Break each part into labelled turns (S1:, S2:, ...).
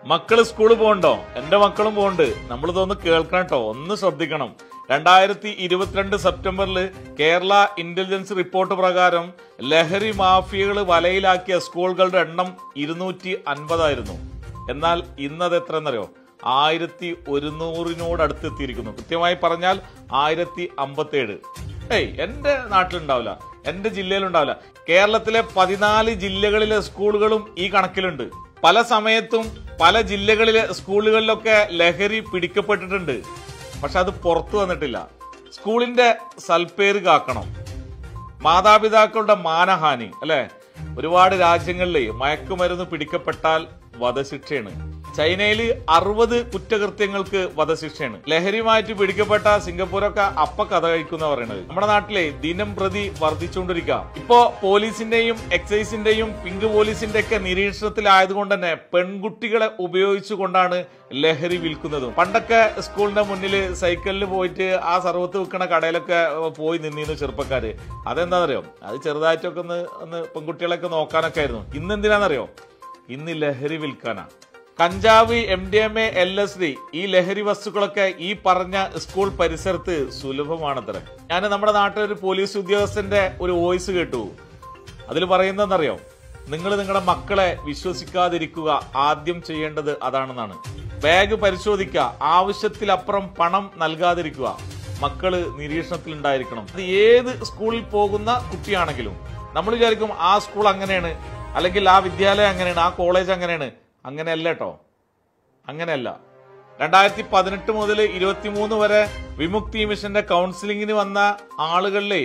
S1: മക്കള് സ്കൂളിൽ പോകണ്ടോ എന്റെ മക്കളും പോകണ്ട് നമ്മൾ ഇതൊന്ന് കേൾക്കണം കേട്ടോ ഒന്ന് ശ്രദ്ധിക്കണം രണ്ടായിരത്തി ഇരുപത്തിരണ്ട് സെപ്റ്റംബറിൽ കേരള ഇന്റലിജൻസ് റിപ്പോർട്ട് പ്രകാരം ലഹരി മാഫിയകൾ വലയിലാക്കിയ സ്കൂളുകളുടെ എണ്ണം ഇരുന്നൂറ്റി അൻപതായിരുന്നു എന്നാൽ ഇന്നത് എത്രയെന്നറിയോ ആയിരത്തി ഒരുന്നൂറിനോട് അടുത്തെത്തിയിരിക്കുന്നു കൃത്യമായി പറഞ്ഞാൽ ആയിരത്തി അമ്പത്തേഴ് ഏയ് എന്റെ നാട്ടിലുണ്ടാവില്ല എന്റെ ജില്ലയിലുണ്ടാവില്ല കേരളത്തിലെ പതിനാല് ജില്ലകളിലെ സ്കൂളുകളും ഈ കണക്കിലുണ്ട് പല സമയത്തും പല ജില്ലകളിലെ സ്കൂളുകളിലൊക്കെ ലഹരി പിടിക്കപ്പെട്ടിട്ടുണ്ട് പക്ഷെ അത് പുറത്തു വന്നിട്ടില്ല സ്കൂളിന്റെ സൽപ്പേര് കാക്കണം മാതാപിതാക്കളുടെ മാനഹാനി അല്ലെ ഒരുപാട് രാജ്യങ്ങളിൽ മയക്കുമരുന്ന് പിടിക്കപ്പെട്ടാൽ വധശിക്ഷയാണ് ചൈനയിൽ അറുപത് കുറ്റകൃത്യങ്ങൾക്ക് വധശിക്ഷയാണ് ലഹരിയുമായിട്ട് പിടിക്കപ്പെട്ട സിംഗപ്പൂരൊക്കെ അപ്പ കഥ കഴിക്കുന്ന പറയുന്നത് നമ്മുടെ നാട്ടിലെ ദിനം പ്രതി വർദ്ധിച്ചുകൊണ്ടിരിക്കുക ഇപ്പോ പോലീസിന്റെയും എക്സൈസിന്റെയും പിങ്ക് പോലീസിന്റെ ഒക്കെ നിരീക്ഷണത്തിലായതുകൊണ്ട് തന്നെ പെൺകുട്ടികളെ ഉപയോഗിച്ചുകൊണ്ടാണ് ലഹരി വിൽക്കുന്നതും പണ്ടൊക്കെ സ്കൂളിന്റെ മുന്നിൽ സൈക്കിളിൽ പോയിട്ട് ആ സർവത്ത് വിൽക്കണ കടയിലൊക്കെ പോയി നിന്നിരുന്നു ചെറുപ്പക്കാര് അതെന്താണെന്നറിയോ അത് ചെറുതായിട്ടൊക്കെ ഒന്ന് ഒന്ന് പെൺകുട്ടികളെയൊക്കെ നോക്കാനൊക്കെ ആയിരുന്നു ഇന്ന് എന്തിനാണെന്നറിയോ ഇന്ന് ലഹരി വിൽക്കാനാ കഞ്ചാവ് M D M A L S D ഈ ലഹരി വസ്തുക്കളൊക്കെ ഈ പറഞ്ഞ സ്കൂൾ പരിസരത്ത് സുലഭമാണത്രേ ഞാൻ നമ്മുടെ നാട്ടിൽ ഒരു പോലീസ് ഉദ്യോഗസ്ഥന്റെ ഒരു വോയിസ് കേട്ടു അതിൽ പറയുന്നതെന്നറിയോ നിങ്ങൾ നിങ്ങളുടെ മക്കളെ വിശ്വസിക്കാതിരിക്കുക ആദ്യം ചെയ്യേണ്ടത് അതാണെന്നാണ് ബാഗ് പരിശോധിക്കുക ആവശ്യത്തിലപ്പുറം പണം നൽകാതിരിക്കുക മക്കള് നിരീക്ഷണത്തിൽ ഉണ്ടായിരിക്കണം അത് ഏത് സ്കൂളിൽ പോകുന്ന കുട്ടിയാണെങ്കിലും നമ്മൾ വിചാരിക്കും ആ സ്കൂൾ അങ്ങനെയാണ് അല്ലെങ്കിൽ ആ വിദ്യാലയം അങ്ങനെയാണ് ആ കോളേജ് അങ്ങനെയാണ് അങ്ങനെയല്ല കേട്ടോ അങ്ങനെയല്ല രണ്ടായിരത്തി പതിനെട്ട് മുതൽ ഇരുപത്തിമൂന്ന് വരെ വിമുക്തി മിഷന്റെ കൗൺസിലിങ്ങിന് വന്ന ആളുകളിലെ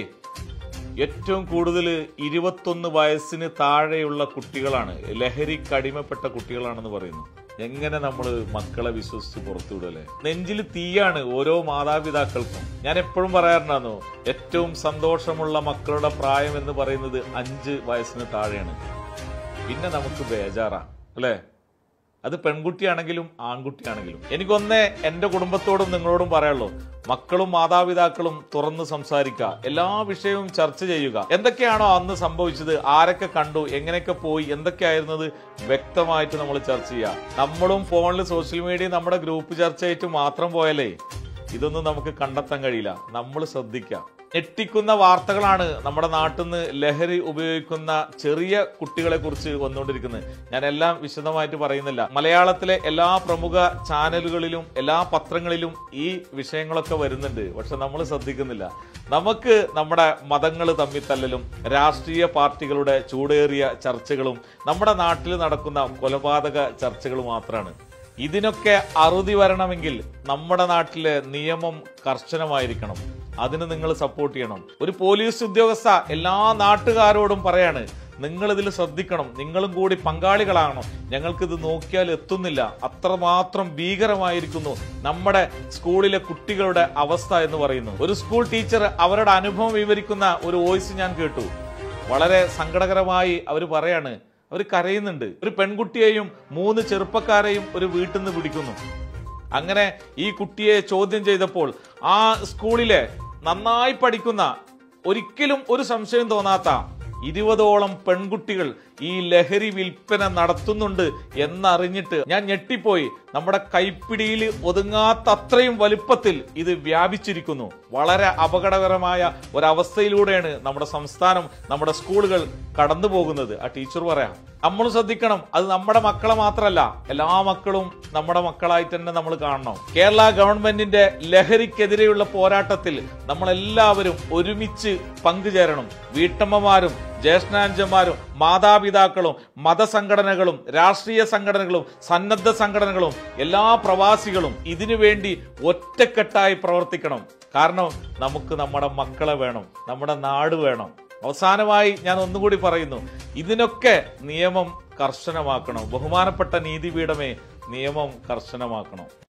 S1: ഏറ്റവും കൂടുതൽ ഇരുപത്തൊന്ന് വയസ്സിന് താഴെയുള്ള കുട്ടികളാണ് ലഹരിക്ക് അടിമപ്പെട്ട കുട്ടികളാണെന്ന് പറയുന്നു എങ്ങനെ നമ്മൾ മക്കളെ വിശ്വസിച്ച് പുറത്തുവിടല്ലേ നെഞ്ചിൽ തീയാണ് ഓരോ മാതാപിതാക്കൾക്കും ഞാൻ എപ്പോഴും പറയാറുണ്ടായിരുന്നു ഏറ്റവും സന്തോഷമുള്ള മക്കളുടെ പ്രായം എന്ന് പറയുന്നത് അഞ്ച് വയസ്സിന് താഴെയാണ് പിന്നെ നമുക്ക് ബേജാറാ അല്ലേ അത് പെൺകുട്ടിയാണെങ്കിലും ആൺകുട്ടിയാണെങ്കിലും എനിക്കൊന്നേ എന്റെ കുടുംബത്തോടും നിങ്ങളോടും പറയാനുള്ളൂ മക്കളും മാതാപിതാക്കളും തുറന്ന് സംസാരിക്കുക എല്ലാ വിഷയവും ചർച്ച ചെയ്യുക എന്തൊക്കെയാണോ അന്ന് സംഭവിച്ചത് ആരൊക്കെ കണ്ടു എങ്ങനെയൊക്കെ പോയി എന്തൊക്കെയായിരുന്നത് വ്യക്തമായിട്ട് നമ്മൾ ചർച്ച ചെയ്യുക നമ്മളും ഫോണിൽ സോഷ്യൽ മീഡിയ നമ്മുടെ ഗ്രൂപ്പ് ചർച്ചയായിട്ട് മാത്രം പോയാലേ ഇതൊന്നും നമുക്ക് കണ്ടെത്താൻ കഴിയില്ല നമ്മൾ ശ്രദ്ധിക്കുക ഞെട്ടിക്കുന്ന വാർത്തകളാണ് നമ്മുടെ നാട്ടിൽ നിന്ന് ലഹരി ഉപയോഗിക്കുന്ന ചെറിയ കുട്ടികളെ കുറിച്ച് വന്നുകൊണ്ടിരിക്കുന്നത് ഞാൻ എല്ലാം വിശദമായിട്ട് പറയുന്നില്ല മലയാളത്തിലെ എല്ലാ പ്രമുഖ ചാനലുകളിലും എല്ലാ പത്രങ്ങളിലും ഈ വിഷയങ്ങളൊക്കെ വരുന്നുണ്ട് പക്ഷെ നമ്മൾ ശ്രദ്ധിക്കുന്നില്ല നമുക്ക് നമ്മുടെ മതങ്ങൾ തമ്മിൽ തല്ലലും രാഷ്ട്രീയ പാർട്ടികളുടെ ചൂടേറിയ ചർച്ചകളും നമ്മുടെ നാട്ടിൽ നടക്കുന്ന കൊലപാതക ചർച്ചകൾ മാത്രമാണ് ഇതിനൊക്കെ അറുതി വരണമെങ്കിൽ നമ്മുടെ നാട്ടിലെ നിയമം കർശനമായിരിക്കണം അതിന് നിങ്ങൾ സപ്പോർട്ട് ചെയ്യണം ഒരു പോലീസ് ഉദ്യോഗസ്ഥ എല്ലാ നാട്ടുകാരോടും പറയാണ് നിങ്ങൾ ഇതിൽ ശ്രദ്ധിക്കണം നിങ്ങളും കൂടി പങ്കാളികളാകണം ഞങ്ങൾക്കിത് നോക്കിയാൽ എത്തുന്നില്ല അത്രമാത്രം ഭീകരമായിരിക്കുന്നു നമ്മുടെ സ്കൂളിലെ കുട്ടികളുടെ അവസ്ഥ എന്ന് പറയുന്നു ഒരു സ്കൂൾ ടീച്ചർ അവരുടെ അനുഭവം വിവരിക്കുന്ന ഒരു വോയിസ് ഞാൻ കേട്ടു വളരെ സങ്കടകരമായി അവർ പറയാണ് അവർ കരയുന്നുണ്ട് ഒരു പെൺകുട്ടിയെയും മൂന്ന് ചെറുപ്പക്കാരെയും ഒരു വീട്ടിൽ നിന്ന് പിടിക്കുന്നു അങ്ങനെ ഈ കുട്ടിയെ ചോദ്യം ചെയ്തപ്പോൾ ആ സ്കൂളിലെ നന്നായി പഠിക്കുന്ന ഒരിക്കലും ഒരു സംശയം തോന്നാത്ത ഇരുപതോളം പെൺകുട്ടികൾ ഈ ലഹരി വിൽപ്പന നടത്തുന്നുണ്ട് എന്നറിഞ്ഞിട്ട് ഞാൻ ഞെട്ടിപ്പോയി നമ്മുടെ കൈപ്പിടിയിൽ ഒതുങ്ങാത്ത അത്രയും വലുപ്പത്തിൽ ഇത് വ്യാപിച്ചിരിക്കുന്നു വളരെ അപകടകരമായ ഒരവസ്ഥയിലൂടെയാണ് നമ്മുടെ സംസ്ഥാനം നമ്മുടെ സ്കൂളുകൾ കടന്നു പോകുന്നത് ആ ടീച്ചർ പറയാം നമ്മൾ ശ്രദ്ധിക്കണം അത് നമ്മുടെ മക്കളെ മാത്രമല്ല എല്ലാ മക്കളും നമ്മുടെ മക്കളായിട്ട് തന്നെ നമ്മൾ കാണണം കേരള ഗവൺമെന്റിന്റെ ലഹരിക്കെതിരെയുള്ള പോരാട്ടത്തിൽ നമ്മളെല്ലാവരും ഒരുമിച്ച് പങ്കുചേരണം വീട്ടമ്മമാരും ജ്യേഷ്ഠാഞ്ചന്മാരും മാതാപിതാക്കളും മതസംഘടനകളും രാഷ്ട്രീയ സംഘടനകളും സന്നദ്ധ സംഘടനകളും എല്ലാ പ്രവാസികളും ഇതിനു വേണ്ടി ഒറ്റക്കെട്ടായി പ്രവർത്തിക്കണം കാരണം നമുക്ക് നമ്മുടെ മക്കളെ വേണം നമ്മുടെ നാട് വേണം അവസാനമായി ഞാൻ ഒന്നുകൂടി പറയുന്നു ഇതിനൊക്കെ നിയമം കർശനമാക്കണം ബഹുമാനപ്പെട്ട നീതിപീഠമേ നിയമം കർശനമാക്കണം